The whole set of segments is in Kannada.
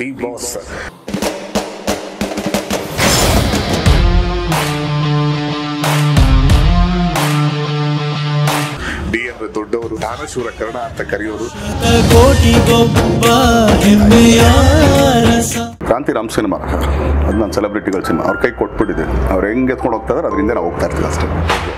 ಡಿ ಬಾಸ್ ಡಿ ಅಂದ್ರೆ ದೊಡ್ಡವರು ದಾನಶೂರ ಕರ್ಣ ಅಂತ ಕರೆಯೋರು ಕೋಟಿಗೊಬ್ಬ ಹೆಮ್ಮೆಯ ರಸ ಕ್ರಾಂತಿ ರಾಮ್ ಸಿನಿಮಾ ಅದು ನನ್ನ ಸೆಲೆಬ್ರಿಟಿಗಳ ಸಿನಿಮಾ ಅವ್ರ ಕೈ ಕೊಟ್ಬಿಟ್ಟಿದೆ ಅವ್ರು ಹೆಂಗೆ ಎತ್ಕೊಂಡು ಹೋಗ್ತಾ ಇದಾರೆ ಅದರಿಂದ ನಾವು ಹೋಗ್ತಾ ಇರ್ತೀವಿ ಅಷ್ಟೇ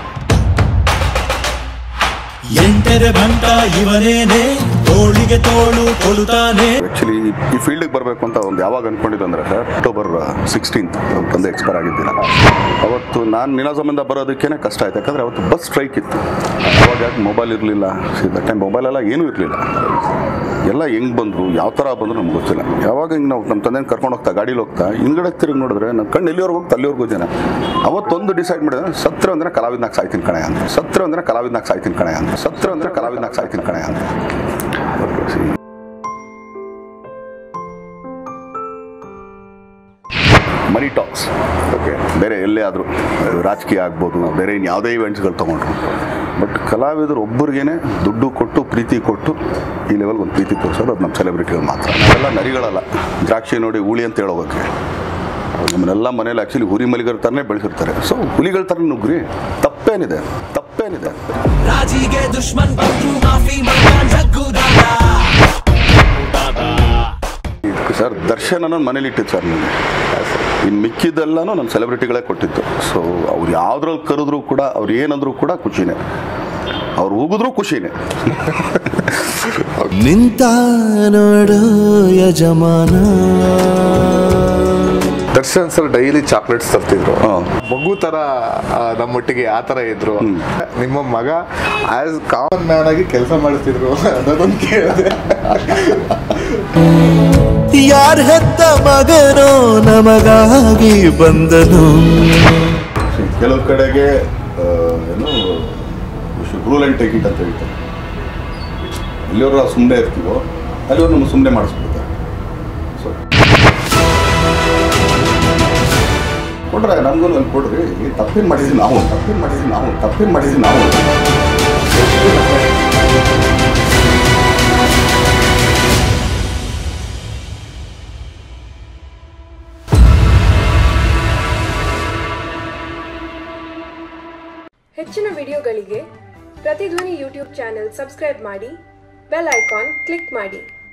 ಎಂಟರೆ ಭಂಟ ಇವನೇನೆ ತೋಳಿಗೆ ತೋಳು ಕೊಲುತ್ತಾನೆ ಆ್ಯಕ್ಚುಲಿ ಈ ಫೀಲ್ಡಿಗೆ ಬರಬೇಕು ಅಂತ ಒಂದು ಯಾವಾಗ ಅನ್ಕೊಂಡಿದ್ದು ಅಂದರೆ ಅಕ್ಟೋಬರ್ ಸಿಕ್ಸ್ಟೀನ್ತ್ ತಂದೆ ಎಕ್ಸ್ಪೈರ್ ಆಗಿದ್ದಿಲ್ಲ ಅವತ್ತು ನಾನು ನಿನಾಜಮಿಂದ ಬರೋದಕ್ಕೇ ಕಷ್ಟ ಆಯ್ತು ಯಾಕಂದರೆ ಅವತ್ತು ಬಸ್ ಸ್ಟ್ರೈಕ್ ಇತ್ತು ಅವಾಗ ಯಾಕೆ ಮೊಬೈಲ್ ಇರಲಿಲ್ಲ ಟೈಮ್ ಮೊಬೈಲ್ ಎಲ್ಲ ಏನೂ ಇರಲಿಲ್ಲ ಎಲ್ಲ ಹೆಂಗೆ ಬಂದರು ಯಾವ ಥರ ಬಂದರು ನಮ್ಗೆ ಗೊತ್ತಿಲ್ಲ ಯಾವಾಗ ಹಿಂಗೆ ನಾವು ನಮ್ಮ ತಂದೆನ ಕರ್ಕೊಂಡು ಹೋಗ್ತಾ ಗಾಡೀಲಿ ಹೋಗ್ತಾ ಹಿಂದ್ಗಡೆ ತಿರುಗಿ ನೋಡಿದ್ರೆ ನನ್ನ ಕಣ್ಣು ಎಲ್ಲಿವರೆಗೂ ಹೋಗ್ತಾ ಅಲ್ಲಿವರೆಗೂ ಜನ ಅವತ್ತೊಂದು ಡಿಸೈಡ್ ಮಾಡಿದ್ರೆ ಸತ್ರ ಅಂದ್ರೆ ಕಲಾವಿದನಾಗ ಸಾಯ್ತೀನಿ ಕಣೆ ಅಂತ ಸತ್ರ ಅಂದ್ರೆ ಕಲಾವಿದನಾಗ ಸಾಯ್ತೀನಿ ಕಣೆ ಅಂತ ಸತ್ರ ಅಂದ್ರೆ ಕಲಾವಿದನಾಗ ಸಾಯ್ತೀನಿ ಕಣೆ ಅಂತ ಮನಿ ಟಾಕ್ಸ್ ಓಕೆ ಬೇರೆ ಎಲ್ಲೇ ಆದರೂ ರಾಜಕೀಯ ಆಗ್ಬೋದು ಬೇರೆ ಇನ್ನು ಯಾವುದೇ ಇವೆಂಟ್ಸ್ಗಳು ತೊಗೊಂಡ್ರು ಬಟ್ ಕಲಾವಿದರು ಒಬ್ಬರಿಗೇನೆ ದುಡ್ಡು ಕೊಟ್ಟು ಪ್ರೀತಿ ಕೊಟ್ಟು ಈ ಲೆವೆಲ್ಗೆ ಒಂದು ಪ್ರೀತಿ ತೋರಿಸೋದು ಅದು ನಮ್ಮ ಸೆಲೆಬ್ರಿಟಿಗಳು ಮಾತ್ರ ನಾವೆಲ್ಲ ನರಿಗಳಲ್ಲ ದ್ರಾಕ್ಷಿ ನೋಡಿ ಹುಳಿ ಅಂತ ಹೇಳೋಕೆ ನಮ್ಮನ್ನೆಲ್ಲ ಮನೇಲಿ ಆ್ಯಕ್ಚುಲಿ ಹುರಿ ಮಲಿಗರ ಥರನೇ ಬೆಳೆಸಿರ್ತಾರೆ ಸೊ ಹುಲಿಗಳ ಥರ ನುಗ್ರಿ ತಪ್ಪೇನಿದೆ ತಪ್ಪೇನಿದೆ ರಾಜಿಗೆ ದುಶ್ಮನ್ ಬಂದ್ರು ಮಾಫಿ ಮಕಾನ್ ಜಗ್ಗು ದಾದ ಸರ್ ದರ್ಶನ್ ಅನ್ನೋದು ಮನೇಲಿ ಇಟ್ಟಿದ್ದು ಸರ್ ನನಗೆ ಇನ್ನು ಮಿಕ್ಕಿದ್ದೆಲ್ಲನೂ ನಮ್ಮ ಸೆಲೆಬ್ರಿಟಿಗಳೇ ಕೊಟ್ಟಿತ್ತು ಸೊ ಅವ್ರು ಯಾವ್ದ್ರಲ್ಲಿ ಕರೆದ್ರು ಕೂಡ ಅವ್ರು ಏನಂದ್ರು ಕೂಡ ಖುಷಿನೇ ಅವ್ರು ಹೋಗಿದ್ರು ಖುಷಿನೇ ನಿಂತ ನೋಡು ಯಜಮಾನ ದರ್ಶನ್ ಸರ್ ಡೈಲಿ ಚಾಕ್ಲೇಟ್ಸ್ ತರ್ತಿದ್ರು ಹಾಂ. ಮಗು ತರ ಆ, ನಮ್ಮೊಟ್ಟಿಗೆ ಆ ತರ ಇದ್ರು ನಿಮ್ಮ ಮಗ ಆಸ್ ಕಾಮನ್ ಮ್ಯಾನ್ ಆಗಿ ಕೆಲಸ ಮಾಡಿಸ್ತಿದ್ರು ಅನ್ನೋದೊಂದು ಕೇಳಿದೆ ಯಾರ ಹೆತ್ತ ಮಗನೋ ನಮಗಾಗಿ ಬಂದನು ಕೆಲವು ಕಡೆಗೆ ಆ, ಏನು ರೂಲ್ ಆ್ಯಂಡ್ ಟೇಕ್ ಇಟ್ ಅಂತ ಹೇಳ್ತಾರೆ ಎಲ್ಲಿಯವರು ಸುಮ್ಮನೆ ಇರ್ತೀವೋ ಅಲ್ಲಿಯವ್ರು ನಮ್ಗೆ ಸುಮ್ಮನೆ ಮಾಡಿಸ್ಬಿಡ್ತಾರೆ ಸೊ ಕೊಡ್ರೆ ನಮಗೂ ಅಲ್ಲಿ ಕೊಡ್ರಿ ಈ ತಪ್ಪೇನು ಮಾಡಿದ್ವಿ ನಾವು ತಪ್ಪೇನು ಮಾಡಿದ್ವಿ ನಾವು ತಪ್ಪೇನು ಮಾಡಿದ್ವಿ ನಾವು ಹೆಚ್ಚಿನ ವಿಡಿಯೋಗಳಿಗೆ ಪ್ರತಿಧ್ವನಿ ಯೂಟ್ಯೂಬ್ ಚಾನೆಲ್ ಸಬ್ಸ್ಕ್ರೈಬ್ ಮಾಡಿ ಬೆಲ್ ಐಕಾನ್ ಕ್ಲಿಕ್ ಮಾಡಿ